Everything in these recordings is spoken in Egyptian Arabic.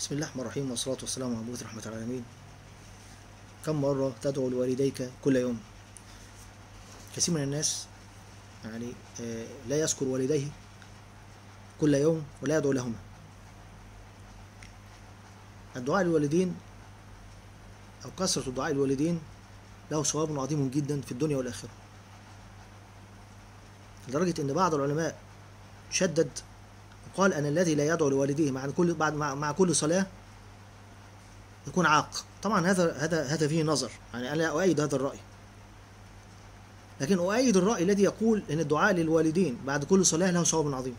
بسم الله الرحمن الرحيم والصلاة والسلام على مبعوث رحمة العالمين كم مرة تدعو لوالديك كل يوم كثير من الناس يعني آه، لا يذكر والديه كل يوم ولا يدعو لهما الدعاء للوالدين أو كثرة الدعاء للوالدين له ثواب عظيم جدا في الدنيا والآخرة لدرجة أن بعض العلماء شدد وقال أن الذي لا يدعو لوالديه مع كل بعد مع, مع كل صلاة يكون عاق طبعا هذا هذا هذا فيه نظر يعني أنا أؤيد هذا الرأي لكن أؤيد الرأي الذي يقول أن الدعاء للوالدين بعد كل صلاة له ثواب عظيم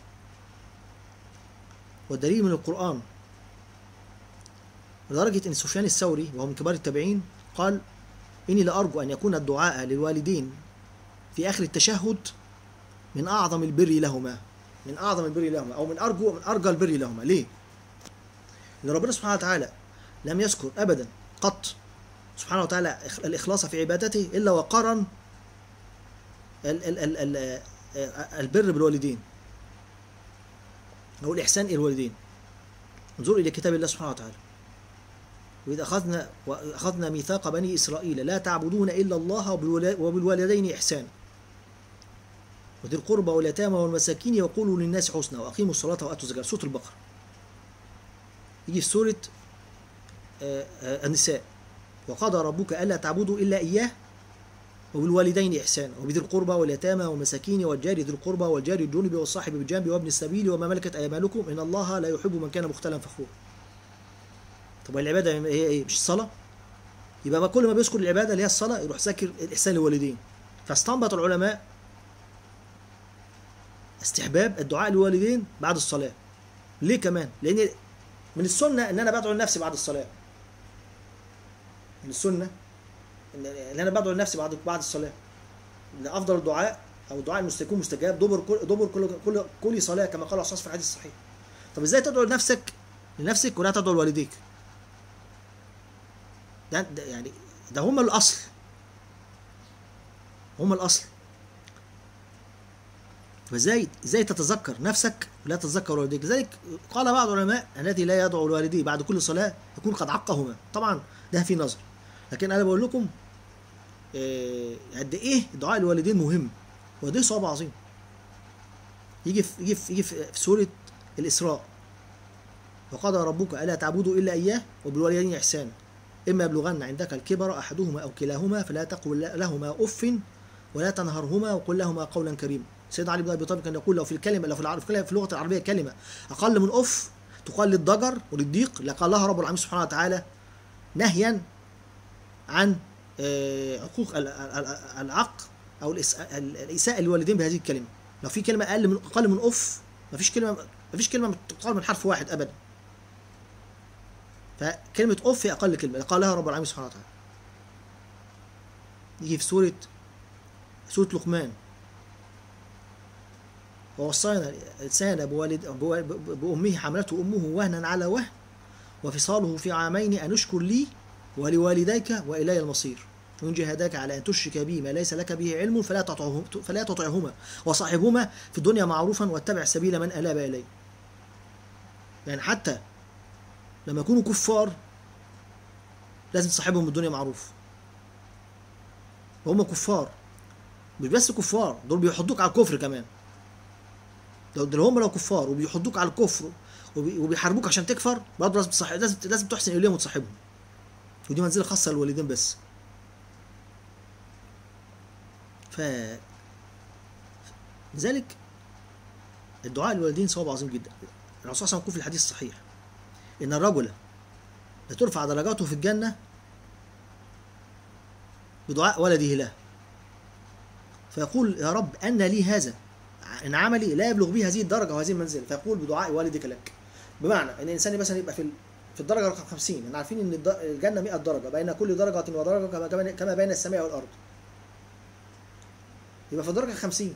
والدليل من القرآن لدرجة أن سفيان الثوري وهو من كبار التابعين قال إني لأرجو أن يكون الدعاء للوالدين في آخر التشهد من أعظم البر لهما من أعظم البر لهما أو من أرجو من أرجى البر لهما ليه؟ لأن ربنا سبحانه وتعالى لم يذكر أبدا قط سبحانه وتعالى الإخلاص في عبادته إلا وقرن ال ال ال ال البر بالوالدين أو الإحسان إلى الوالدين انظروا إلى كتاب الله سبحانه وتعالى وإذا أخذنا وأخذنا ميثاق بني إسرائيل لا تعبدون إلا الله وبالوالدين إحسانا وذي القربى واليتامى والمساكين وقولوا للناس حسنا وأقيموا الصلاة وآتوا الزكاة سورة البقرة يجي في سورة النساء وقضى ربك ألا تعبدوا إلا إياه وبالوالدين إحسانا وبذي القربى واليتامى والمساكين والجار ذي القربى والجار الجنب والصاحب بالجنب وابن السبيل وما ملكت أيمانكم إن الله لا يحب من كان مختلا فخورا طب العبادة هي إيه مش الصلاة يبقى ما كل ما بيذكر العبادة اللي هي الصلاة يروح ذاكر الإحسان للوالدين فاستنبط العلماء استحباب الدعاء للوالدين بعد الصلاة ليه كمان؟ لأن من السنة إن أنا بدعو لنفسي بعد الصلاة من السنة ان انا بدعو لنفسي بعد بعد الصلاه ان افضل الدعاء او الدعاء المستكون مستجاب دبر كل دبر كل كل كل صلاه كما قال الرسول في الحديث الصحيح طب ازاي تدعو لنفسك لنفسك ولا تدعو لوالديك ده, ده يعني ده هم الاصل هم الاصل فازاي ازاي تتذكر نفسك ولا تتذكر والديك لذلك قال بعض العلماء الذي لا يدعو لوالديه بعد كل صلاه يكون قد عقهما طبعا ده في نظر لكن انا بقول لكم قد ايه دعاء الوالدين مهم وده صعب عظيم يجي في يجي في, يجي في سوره الاسراء وقضى ربك الا تعبدوا الا اياه وبالوالدين احسانا اما يبلغن عندك الكبر احدهما او كلاهما فلا تقل لهما اف ولا تنهرهما وقل لهما قولا كريما سيدنا علي بن ابي طالب كان يقول لو في الكلمه لو في العرب في اللغه العربيه كلمه اقل من اف تقال للضجر وللضيق لقالها رب العالمين سبحانه وتعالى نهيا عن حقوق العق او الاساءه للوالدين بهذه الكلمه لو في كلمه اقل من اقل من اف مفيش كلمه مفيش كلمه تقال من حرف واحد ابدا فكلمه اف هي اقل كلمه قالها رب العالمين سبحانه وتعالى يجي في سوره سوره لقمان ووصينا الانسان بوالد بامه حملته امه وهنا على وهن وفصاله في عامين ان اشكر لي ولوالديك والي المصير وان جاهداك على ان تشرك بي ما ليس لك به علم فلا تطعهما فلا تطعهما وصاحبهما في الدنيا معروفا واتبع سبيل من اناب الي. يعني حتى لما يكونوا كفار لازم تصاحبهم الدنيا معروف. وهم كفار مش بس كفار دول بيحضوك على الكفر كمان. دول هم لو كفار وبيحضوك على الكفر وبيحاربوك عشان تكفر برضه لازم تصاحب لازم لازم تحسن اليهم وتصاحبهم. ودي منزله خاصه للوالدين بس ف لذلك الدعاء للوالدين ثواب عظيم جدا الرسول صلى الله عليه وسلم في الحديث الصحيح ان الرجل لترفع درجاته في الجنه بدعاء ولده له فيقول يا رب ان لي هذا ان عملي لا يبلغ به هذه الدرجه وهذه المنزله فيقول بدعاء والدك لك بمعنى ان الانسان مثلا يبقى في في الدرجه رقم 50 احنا عارفين ان الجنه 100 درجه بين كل درجه ودرجه كما كما بين السماء والارض يبقى في الدرجه 50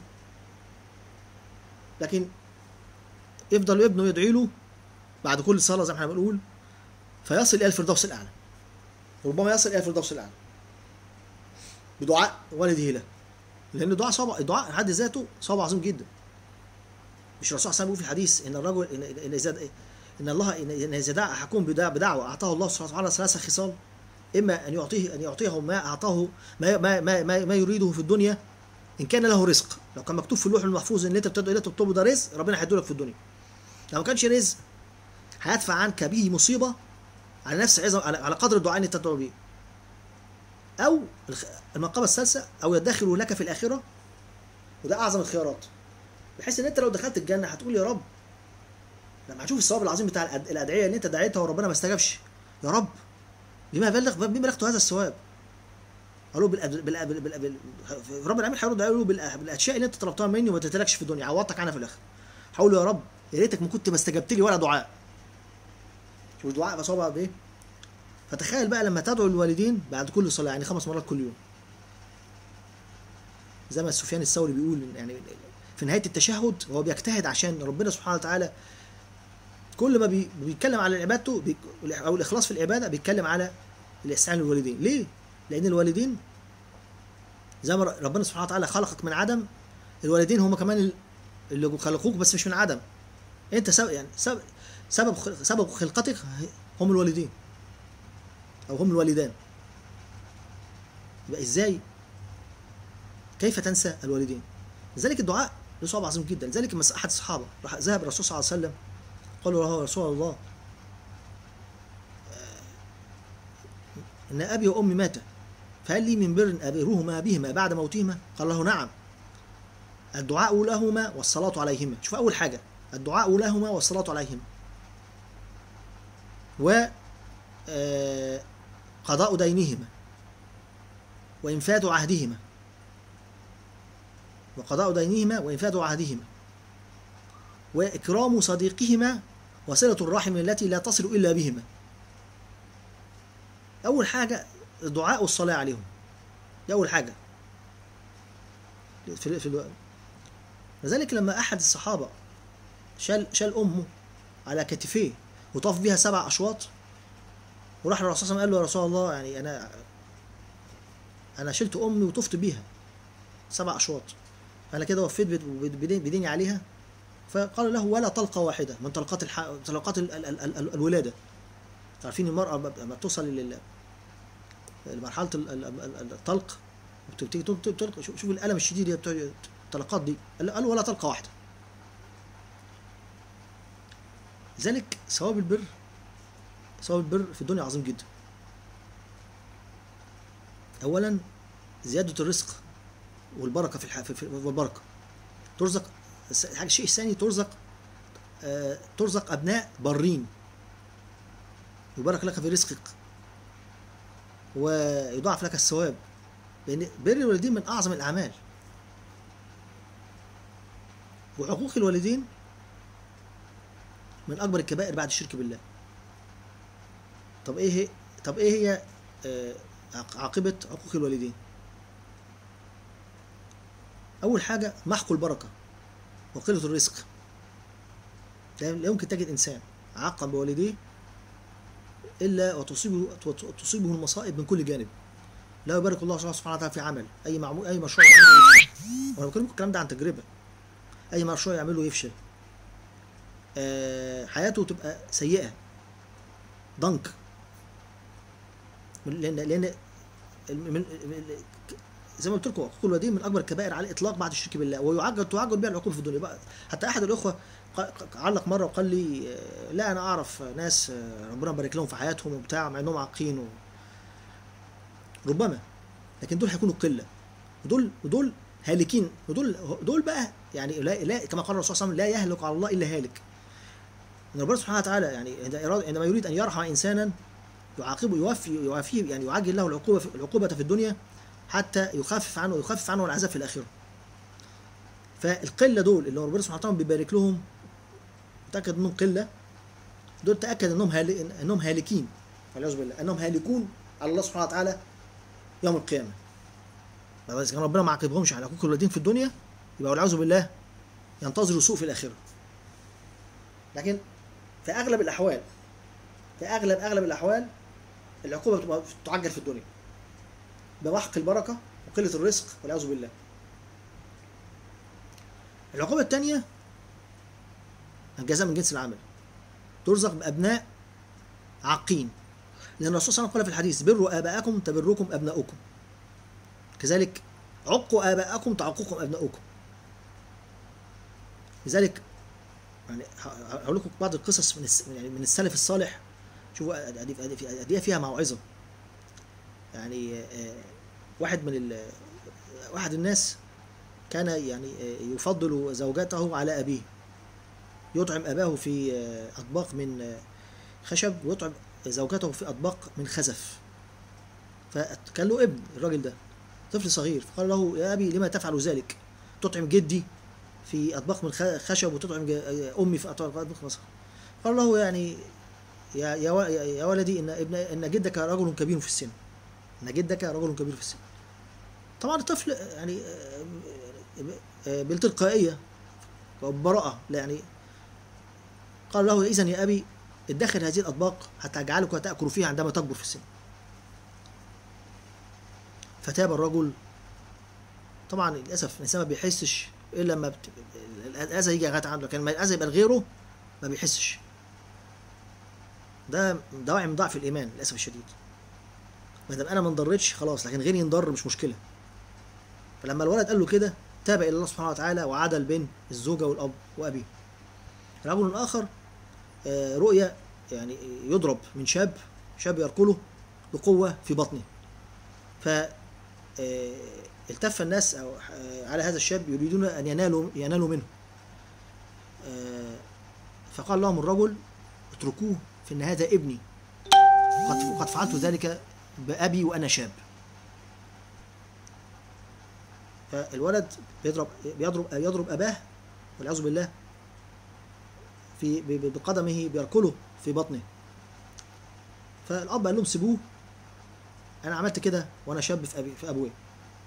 لكن يفضل ابنه يدعي له بعد كل صلاه زي ما احنا بنقول فيصل الى الفردوس الاعلى ربما يصل الى الفردوس الاعلى بدعاء والده له لان الدعاء صعب الدعاء في حد ذاته صعب عظيم جدا مش الرسول صلى الله عليه وسلم بيقول في الحديث ان الرجل ان اذا ان الله ان إن اذا دعا احدكم بدع- بدعوه اعطاه الله سبحانه وتعالى ثلاث خصال اما ان يعطيه ان يعطيه ما اعطاه ما ما ما, ما, ما يريده في الدنيا ان كان له رزق لو كان مكتوب في اللوح المحفوظ ان انت بتدعو اليه تطلبه ده رزق ربنا هيديلك في الدنيا لو ما كانش رزق هيدفع عنك به مصيبه على نفس عظم على على قدر الدعاء اللي انت تدعو به او الخ- المقامه الثالثه او يدخر لك في الاخره وده اعظم الخيارات بحيث ان انت لو دخلت الجنه هتقول يا رب لما هتشوف الثواب العظيم بتاع الأد- الادعيه اللي انت دعيتها وربنا ما استجابش يا رب بما بلغ بما بلغت هذا الثواب قالوا بال بال بال بال بال رب العالمين هيرد عليه بال- بالاشياء اللي انت طلبتها مني وما اديتلكش في الدنيا عوضتك عنها في الاخر هقول له يا رب يا ريتك ما كنت ما استجبت لي ولا دعاء شوف الدعاء بقى صعب قد ايه فتخيل بقى لما تدعو الوالدين بعد كل صلاه يعني خمس مرات كل يوم زي ما سفيان الثوري بيقول يعني في نهايه التشهد هو بيجتهد عشان ربنا سبحانه وتعالى كل ما بي- بيتكلم على عبادته بي- او الاخلاص في العباده بيتكلم على الاحسان للوالدين ليه لان الوالدين زي ما ربنا سبحانه وتعالى خلقك من عدم الوالدين هم كمان ال- اللي خلقوك بس مش من عدم انت سبب يعني سبب سبب خ- سبب خلقتك هم الوالدين او هم الوالدان يبقى ازاي كيف تنسى الوالدين لذلك الدعاء له صعب عظيم جدا لذلك لما احد الصحابه راح ذهب الرسول صلى الله عليه وسلم قال له يا رسول الله آه، ان ابي وامي ماتا فهل لي من بر ابرهما بهما بعد موتهما قال له نعم الدعاء لهما والصلاة عليهما شوف أول حاجة الدعاء لهما والصلاة عليهما و آه، قضاء دينهما وإنفاذ عهدهما وقضاء دينهما وإنفاذ عهدهما وإكرام صديقهما وصلة الرحم التي لا تصل إلا بهما أول حاجة الدعاء والصلاة عليهم دي أول حاجة في في الوقت لذلك لما أحد الصحابة شال شال أمه على كتفيه وطاف بيها سبع أشواط وراح للرسول صلى الله عليه وسلم قال له يا رسول الله يعني أنا أنا شلت أمي وطفت بيها سبع أشواط أنا كده وفيت بد- بدين- بديني عليها فقال له ولا طلقة واحدة من طلقات الح... طلقات ال... ال... ال... ال... الولادة عارفين المرأة لما توصل لل... لمرحلة ال- ال- ال- الطلق وبتبتدي تل- تل- تلقى شوف شوف الألم الشديد اللي بتوع الطلقات دي قال قال ولا طلقة واحدة لذلك ثواب البر ثواب البر في الدنيا عظيم جدا أولا زيادة الرزق والبركة في, الح... في... في... والبركة ترزق الس- الحاجة الشيء الثاني ترزق آه... ترزق أبناء برين يبارك لك في رزقك ويضاعف لك الثواب لأن بر الوالدين من أعظم الأعمال وعقوق الوالدين من أكبر الكبائر بعد الشرك بالله طب إيه هي طب إيه هي آه، عق- عاقبة عقوق الوالدين أول حاجة محق البركة وقلة الرزق لا لا يمكن تجد إنسان عاقا بوالديه إلا وتصيبه تصيبه المصائب من كل جانب لا يبارك الله سبحانه وتعالى في عمل أي معمول أي مشروع يعمله يفشل. وأنا بكلمكم الكلام ده عن تجربة أي مشروع يعمله يفشل آه، حياته تبقى سيئة ضنك من- لأن لأن من من- زي ما قلت لكم عقوق الوالدين من اكبر الكبائر على الاطلاق بعد الشرك بالله ويعجل تعجل بها العقوبه في الدنيا بقى حتى احد الاخوه ق- ق- علق مره وقال لي آه، لا انا اعرف ناس آه، ربنا يبارك لهم في حياتهم وبتاع مع انهم عاقين و... ربما لكن دول هيكونوا قله ودول ودول هالكين ودول دول بقى يعني لا, لا كما قال الرسول صلى الله عليه وسلم لا يهلك على الله الا هالك ان ربنا سبحانه وتعالى يعني عند إراد- عندما يريد ان يرحم انسانا يعاقبه يوفي يوافيه يعني يعجل له العقوبه في العقوبه في الدنيا حتى يخفف عنه يخفف عنه العذاب في الاخره فالقله دول اللي ربنا سبحانه وتعالى بيبارك لهم متاكد انهم قله دول تاكد انهم هال... انهم هالكين والعياذ بالله انهم هالكون على الله سبحانه وتعالى يوم القيامه طبعا اذا كان ربنا ما عاقبهمش على حقوق الوالدين في الدنيا يبقى والعياذ بالله ينتظروا سوء في الاخره لكن في اغلب الاحوال في اغلب اغلب الاحوال العقوبه بتبقى تعجل في الدنيا بمحق البركه وقله الرزق والعياذ بالله العقوبه الثانيه الجزاء من جنس العمل ترزق بابناء عاقين لان الرسول صلى الله عليه وسلم قال في الحديث بروا اباءكم تبركم ابناؤكم كذلك عقوا اباءكم تعقكم ابناؤكم لذلك يعني ه- هقول لكم بعض القصص من الس- يعني من السلف الصالح شوفوا أدي- أدي- أدي- دي فيها موعظه يعني آه، واحد من ال- واحد الناس كان يعني آه، يفضل زوجته على ابيه يطعم اباه في آه، اطباق من آه، خشب ويطعم زوجته في اطباق من خزف فكان له ابن الراجل ده طفل صغير فقال له يا ابي لما تفعل ذلك تطعم جدي في اطباق من خ- خشب وتطعم ج- امي في اطباق من خشب قال له يعني يا يا و- يا يا ولدي ان ابن ان جدك رجل كبير في السن ان جدك رجل كبير في السن طبعا الطفل يعني آه، آه، بالتلقائيه وببراءه لا يعني قال له اذا يا ابي ادخر هذه الاطباق حتى اجعلك تاكل فيها عندما تكبر في السن فتاب الرجل طبعا للاسف الانسان ما بيحسش الا لما بت... الاذى يجي لغايه عنده لكن لما الاذى يبقى لغيره ما بيحسش ده دواعي من ضعف الايمان للاسف الشديد ما دام انا ما انضرتش خلاص لكن غيري ينضر مش مشكله فلما الولد قال له كده تاب الى الله سبحانه وتعالى وعدل بين الزوجه والاب وابيه رجل اخر آه، رؤيا يعني يضرب من شاب شاب يركله بقوه في بطنه ف آه، التف الناس أو آه، على هذا الشاب يريدون ان ينالوا ينالوا منه آه، فقال لهم الرجل اتركوه فان هذا ابني قد قد فعلت ذلك بابي وانا شاب فالولد بيضرب بيضرب يضرب اباه والعياذ بالله في ب- ب- بقدمه بيركله في بطنه فالاب قال لهم سيبوه انا عملت كده وانا شاب في ابي في ابويا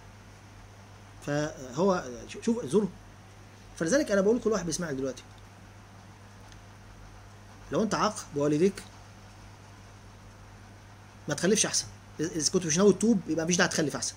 فهو شوف زوروا فلذلك انا بقول لكل واحد بيسمعك دلوقتي لو انت عاق بوالديك ما تخلفش احسن اذا كنت مش ناوي تتوب يبقى مفيش داعي تخلف احسن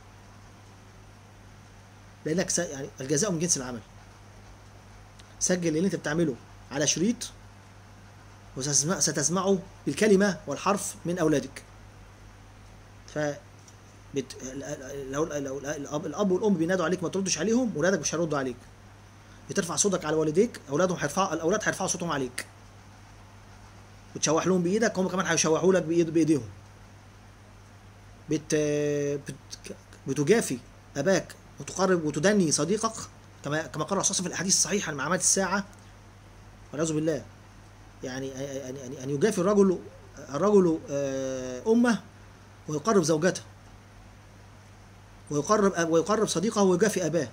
لانك س... يعني الجزاء من جنس العمل سجل اللي انت بتعمله على شريط وستسمع ستسمعه بالكلمه والحرف من اولادك ف بت... لو لو الاب الاب والام بينادوا عليك ما تردش عليهم ولادك مش هيردوا عليك بترفع صوتك على والديك اولادهم هيرفعوا الاولاد هيرفعوا صوتهم عليك بتشوح لهم بايدك هم كمان هيشوحوا لك بايد بايديهم بت... بت... بتجافي اباك وتقرب وتدني صديقك كما كما قال الرسول في الاحاديث الصحيحه عن علامات الساعه والعياذ بالله يعني ان ان يجافي الرجل الرجل آه، امه ويقرب زوجته ويقرب ويقرب صديقه ويجافي اباه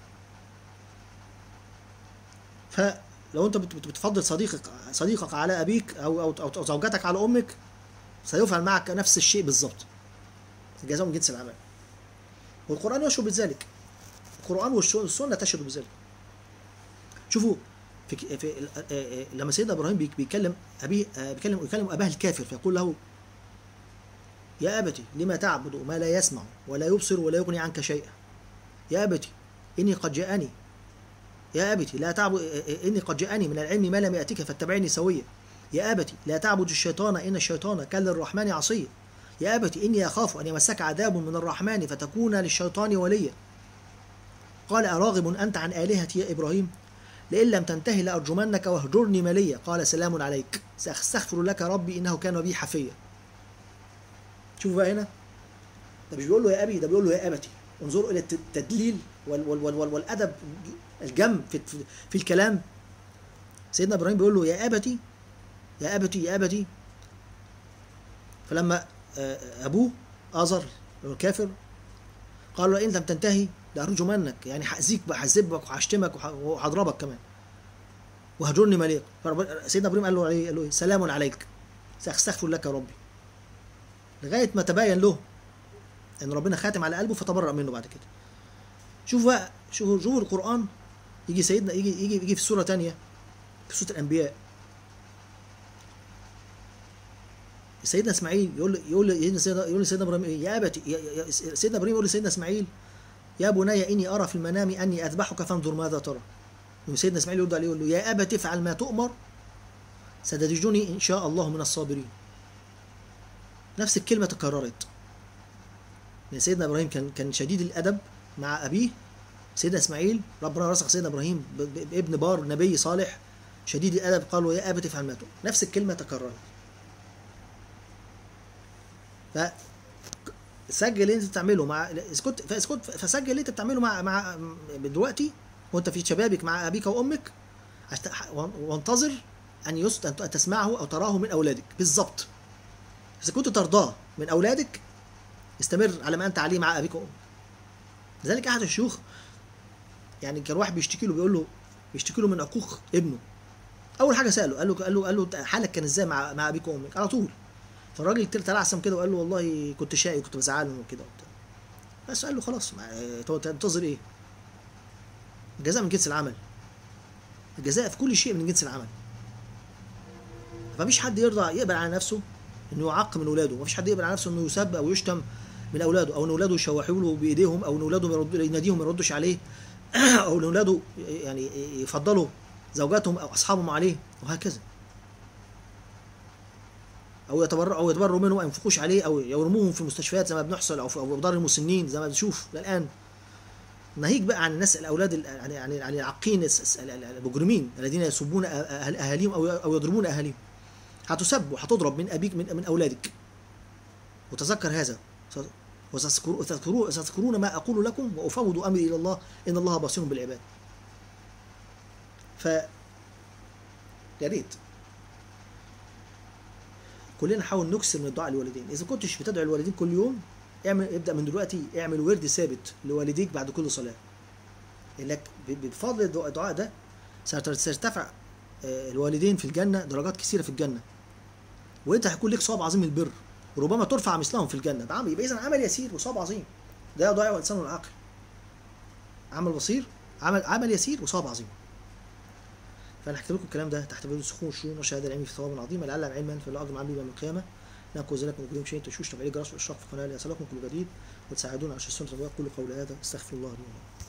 فلو انت بت- بت- بتفضل صديقك صديقك على ابيك او او او أو زوجتك على امك سيفعل معك نفس الشيء بالظبط الجزاء من جنس العمل والقران يشهد بذلك القران والش- والسنه تشهد بذلك شوفوا في ك- في ال- آه، آه، لما سيدنا ابراهيم بيك- بيكلم ابيه آه، بيكلم بيكلم اباه الكافر فيقول له يا أبتي لما تعبد ما لا يسمع ولا يبصر ولا يغني عنك شيئا يا أبتي إني قد جاءني يا أبتي لا تعبد إني قد جاءني من العلم ما لم يأتك فاتبعني سويا يا أبتي لا تعبد الشيطان إن الشيطان كان للرحمن عصيا يا أبتي إني أخاف أن يمسك عذاب من الرحمن فتكون للشيطان وليا قال أراغب أنت عن آلهتي يا إبراهيم لئن لم تنتهي لأرجمنك واهجرني مليا قال سلام عليك سأستغفر لك ربي إنه كان بي حفيا شوفوا بقى هنا ده مش بيقول له يا ابي ده بيقول له يا ابتي انظروا الى الت- التدليل وال وال وال وال والادب الجم في, في, في الكلام سيدنا ابراهيم بيقول له يا ابتي يا ابتي يا ابتي فلما آه، ابوه ازر الكافر قال له ان لم تنتهي لارجمنك يعني هاذيك هعذبك وهشتمك وه- وهضربك كمان وهجرني مليق فرب- سيدنا ابراهيم قال له عليه قال له إيه؟ سلام عليك ساستغفر لك يا ربي لغايه ما تبين له ان ربنا خاتم على قلبه فتبرأ منه بعد كده شوف بقى شوفوا شوفوا القرآن يجي سيدنا يجي يجي يجي في سورة تانية في سورة الأنبياء سيدنا اسماعيل يقول يقول يقول سيدنا يقول لسيدنا ابراهيم إيه؟ يا ابتي يا- يا- سيدنا ابراهيم يقول لسيدنا اسماعيل يا بني اني ارى في المنام اني اذبحك فانظر ماذا ترى يقوم سيدنا اسماعيل يرد عليه يقول له يا ابت افعل ما تؤمر ستجدني ان شاء الله من الصابرين نفس الكلمه تكررت يعني سيدنا ابراهيم كان كان شديد الادب مع ابيه سيدنا اسماعيل ربنا رزق سيدنا ابراهيم ب- ب- بابن بار نبي صالح شديد الادب قال له يا ابت افعل ما تؤمر نفس الكلمه تكررت ف سجل اللي انت بتعمله مع اسكت فاسكت فسجل اللي انت بتعمله مع مع دلوقتي وانت في شبابك مع ابيك وامك عشان تح- وانتظر ان يست ان تسمعه او تراه من اولادك بالظبط اذا كنت ترضاه من اولادك استمر على ما انت عليه مع ابيك وامك لذلك احد الشيوخ يعني كان واحد بيشتكي له بيقول له بيشتكي له من عقوق ابنه اول حاجه ساله قال له قال له قال له حالك كان ازاي مع مع ابيك وامك على طول فالراجل تلعثم كده وقال له والله كنت شقي وكنت بزعلهم وكده وبتاع بس قال له خلاص ما- طب تنتظر ايه؟ الجزاء من جنس العمل الجزاء في كل شيء من جنس العمل فمفيش حد يرضى يقبل على نفسه انه يعاق من اولاده مفيش حد يقبل على نفسه انه يسب او يشتم من اولاده او ان اولاده يشوحوا له بايديهم او ان اولاده ما يرد- يناديهم ما يردش عليه او ان اولاده يعني يفضلوا زوجاتهم او اصحابهم عليه وهكذا او يتبرع او يتبروا منه او ينفقوش عليه او يرموهم في مستشفيات زي ما بنحصل او في او في دار المسنين زي ما بنشوف الان ناهيك بقى عن الناس الاولاد ال- يعني يعني يعني العاقين الس- الس- ال- ال- المجرمين الذين يسبون أه- أهل اهاليهم او او يضربون اهاليهم هتسب وهتضرب من ابيك من من اولادك وتذكر هذا وتذكرون وتذكرون ستذكرون ما اقول لكم وافوض امري الى الله ان الله بصير بالعباد ف يا ريت كلنا نحاول نكسر من الدعاء للوالدين اذا كنتش بتدعو الوالدين كل يوم اعمل ابدا من دلوقتي اعمل ورد ثابت لوالديك بعد كل صلاه انك ب- بفضل الدعاء الدعاء ده ستر- سيرتفع آه، الوالدين في الجنه درجات كثيره في الجنه وانت هيكون لك صواب عظيم البر وربما ترفع مثلهم في الجنه ده عمل يبقى اذا عمل يسير وصواب عظيم ده يضيع الانسان العاقل عمل بصير عمل عمل يسير وصواب عظيم فانا هكتب لكم الكلام ده تحت باب سخون الشؤون وشهاده العلم في ثواب عظيم لعل علما فلا اجر عملي يوم القيامه نكون ذلك من كل شيء تشوش تفعيل الجرس والاشراق في القناه ليصلكم كل جديد وتساعدونا على السنه قولوا قولي هذا استغفر الله لي ولكم